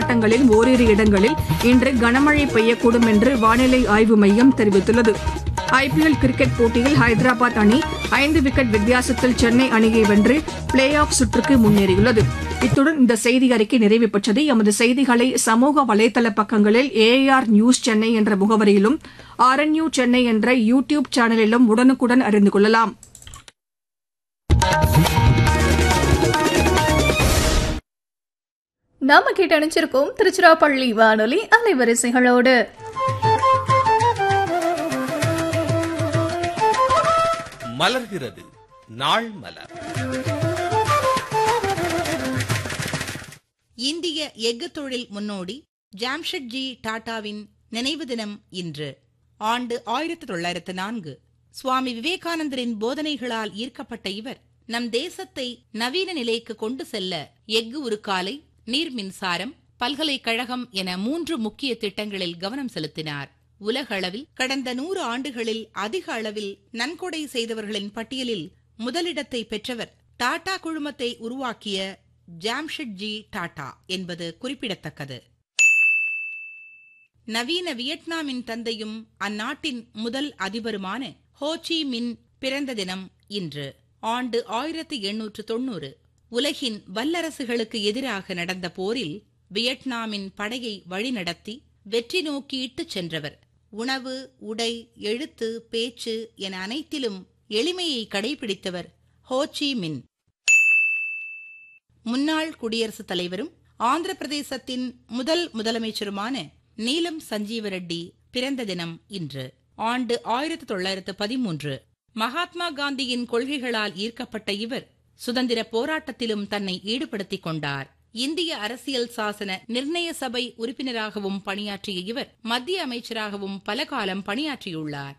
மாவட்டங்களில் ஓரிரு இடங்களில் இன்று கனமழை பெய்யக்கூடும் என்று வானிலை ஆய்வு மையம் தெரிவித்துள்ளது ஐபிஎல் கிரிக்கெட் போட்டியில் ஹைதராபாத் அணி ஐந்து விக்கெட் வித்தியாசத்தில் சென்னை அணியை வென்று பிளே ஆஃப் சுற்றுக்கு முன்னேறியுள்ளது இத்துடன் இந்த செய்தி அறிக்கை நிறைவு பெற்றது எமது செய்திகளை சமூக வலைதள பக்கங்களில் ஏஆர் நியூஸ் சென்னை என்ற முகவரியிலும் ஆர்என்யூ சென்னை என்ற யூ டியூப் சேனலிலும் உடனுக்குடன் அறிந்து கொள்ளலாம் நாம கேட்டு அணிச்சிருக்கோம் திருச்சிராப்பள்ளி வானொலி அலைவரிசைகளோடு மலர்கிறது நாள் மலர் இந்திய எஃகு தொழில் முன்னோடி ஜாம்ஷெட்ஜி டாடாவின் நினைவு தினம் இன்று ஆண்டு ஆயிரத்தி தொள்ளாயிரத்து நான்கு சுவாமி விவேகானந்தரின் போதனைகளால் ஈர்க்கப்பட்ட இவர் நம் தேசத்தை நவீன நிலைக்கு கொண்டு செல்ல எஃகு உருக்காலை நீர் மின்சாரம் பல்கலைக்கழகம் என மூன்று முக்கிய திட்டங்களில் கவனம் செலுத்தினார் உலக அளவில் கடந்த நூறு ஆண்டுகளில் அதிக அளவில் நன்கொடை செய்தவர்களின் பட்டியலில் முதலிடத்தை பெற்றவர் டாடா குழுமத்தை உருவாக்கிய ஜாம்ஷெட்ஜி டாடா என்பது குறிப்பிடத்தக்கது நவீன வியட்நாமின் தந்தையும் அந்நாட்டின் முதல் அதிபருமான ஹோச்சி மின் பிறந்த தினம் இன்று ஆண்டு ஆயிரத்தி எண்ணூற்று தொன்னூறு உலகின் வல்லரசுகளுக்கு எதிராக நடந்த போரில் வியட்நாமின் படையை வழிநடத்தி வெற்றி நோக்கி இட்டுச் சென்றவர் உணவு உடை எழுத்து பேச்சு என அனைத்திலும் எளிமையை கடைபிடித்தவர் ஹோச்சி மின் முன்னாள் குடியரசுத் தலைவரும் ஆந்திர பிரதேசத்தின் முதல் முதலமைச்சருமான நீலம் சஞ்சீவ ரெட்டி பிறந்த தினம் இன்று ஆண்டு ஆயிரத்தி தொள்ளாயிரத்து பதிமூன்று மகாத்மா காந்தியின் கொள்கைகளால் ஈர்க்கப்பட்ட இவர் சுதந்திர போராட்டத்திலும் தன்னை ஈடுபடுத்திக் கொண்டார் இந்திய அரசியல் சாசன நிர்ணய சபை உறுப்பினராகவும் பணியாற்றிய இவர் மத்திய அமைச்சராகவும் பல காலம் பணியாற்றியுள்ளார்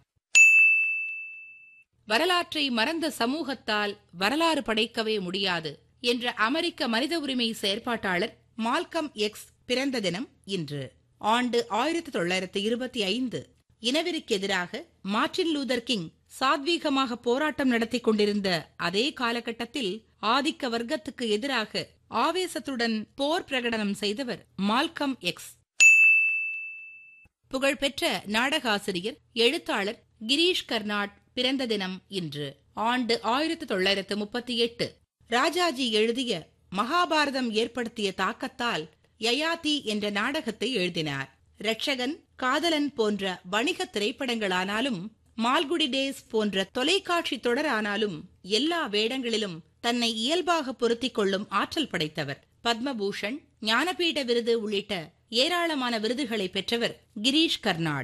வரலாற்றை மறந்த சமூகத்தால் வரலாறு படைக்கவே முடியாது என்ற அமெரிக்க மனித உரிமை செயற்பாட்டாளர் மால்கம் எக்ஸ் பிறந்த தினம் இன்று ஆண்டு ஆயிரத்தி தொள்ளாயிரத்து இருபத்தி ஐந்து இனவெறிக்கு எதிராக மார்ட்டின் லூதர் கிங் சாத்வீகமாக போராட்டம் நடத்தி கொண்டிருந்த அதே காலகட்டத்தில் ஆதிக்க வர்க்கத்துக்கு எதிராக ஆவேசத்துடன் போர் பிரகடனம் செய்தவர் மால்கம் எக்ஸ் புகழ்பெற்ற நாடகாசிரியர் எழுத்தாளர் கிரீஷ் கர்னாட் பிறந்த தினம் இன்று ஆண்டு ஆயிரத்தி தொள்ளாயிரத்து முப்பத்தி எட்டு ராஜாஜி எழுதிய மகாபாரதம் ஏற்படுத்திய தாக்கத்தால் யயாதி என்ற நாடகத்தை எழுதினார் ரட்சகன் காதலன் போன்ற வணிக திரைப்படங்களானாலும் மால்குடி டேஸ் போன்ற தொலைக்காட்சி தொடரானாலும் எல்லா வேடங்களிலும் தன்னை இயல்பாக பொருத்திக் கொள்ளும் ஆற்றல் படைத்தவர் பத்மபூஷன் ஞானபீட விருது உள்ளிட்ட ஏராளமான விருதுகளை பெற்றவர் கிரீஷ் கர்னாட்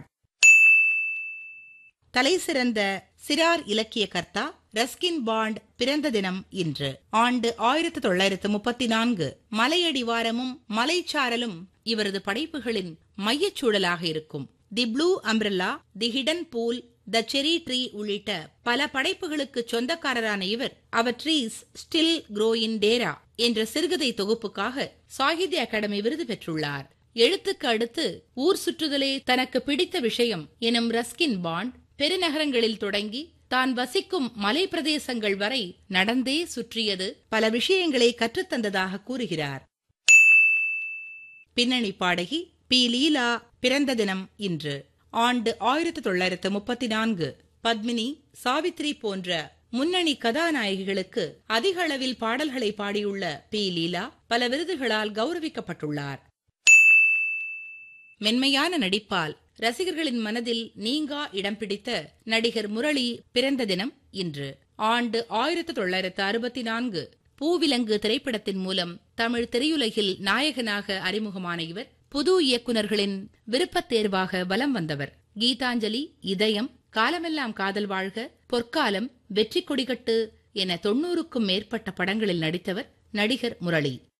தலைசிறந்த சிறார் இலக்கிய கர்த்தா ரஸ்கின் பாண்ட் பிறந்த தினம் இன்று ஆண்டு ஆயிரத்தி தொள்ளாயிரத்து முப்பத்தி நான்கு மலையடிவாரமும் மலைச்சாரலும் இவரது படைப்புகளின் மையச்சூழலாக இருக்கும் the blue umbrella the hidden pool the cherry tree உள்ளிட்ட பல படைப்புகளுக்கு சொந்தக்காரரான இவர் அவர் trees still grow in Dehra என்ற சிறுகதை தொகுப்புக்காக சாகித்ய அகாடமி விருது பெற்றுள்ளார் எழுத்துக்கு அடுத்து ஊர் சுற்றுதலே தனக்கு பிடித்த விஷயம் எனும் ரஸ்கின் பாண்ட் பெருநகரங்களில் தொடங்கி தான் வசிக்கும் மலை பிரதேசங்கள் வரை நடந்தே சுற்றியது பல விஷயங்களை கற்றுத்தந்ததாக கூறுகிறார் பின்னணி பாடகி பி லீலா பிறந்த தினம் இன்று ஆண்டு ஆயிரத்தி தொள்ளாயிரத்து முப்பத்தி நான்கு பத்மினி சாவித்ரி போன்ற முன்னணி கதாநாயகிகளுக்கு அதிக அளவில் பாடல்களை பாடியுள்ள பி லீலா பல விருதுகளால் கௌரவிக்கப்பட்டுள்ளார் மென்மையான நடிப்பால் ரசிகர்களின் மனதில் நீங்கா இடம் பிடித்த நடிகர் முரளி பிறந்த தினம் இன்று ஆண்டு ஆயிரத்தி தொள்ளாயிரத்து அறுபத்தி நான்கு பூவிலங்கு திரைப்படத்தின் மூலம் தமிழ் திரையுலகில் நாயகனாக அறிமுகமான இவர் புது இயக்குநர்களின் விருப்பத் தேர்வாக வலம் வந்தவர் கீதாஞ்சலி இதயம் காலமெல்லாம் காதல் வாழ்க பொற்காலம் வெற்றி கொடிகட்டு என தொன்னூறுக்கும் மேற்பட்ட படங்களில் நடித்தவர் நடிகர் முரளி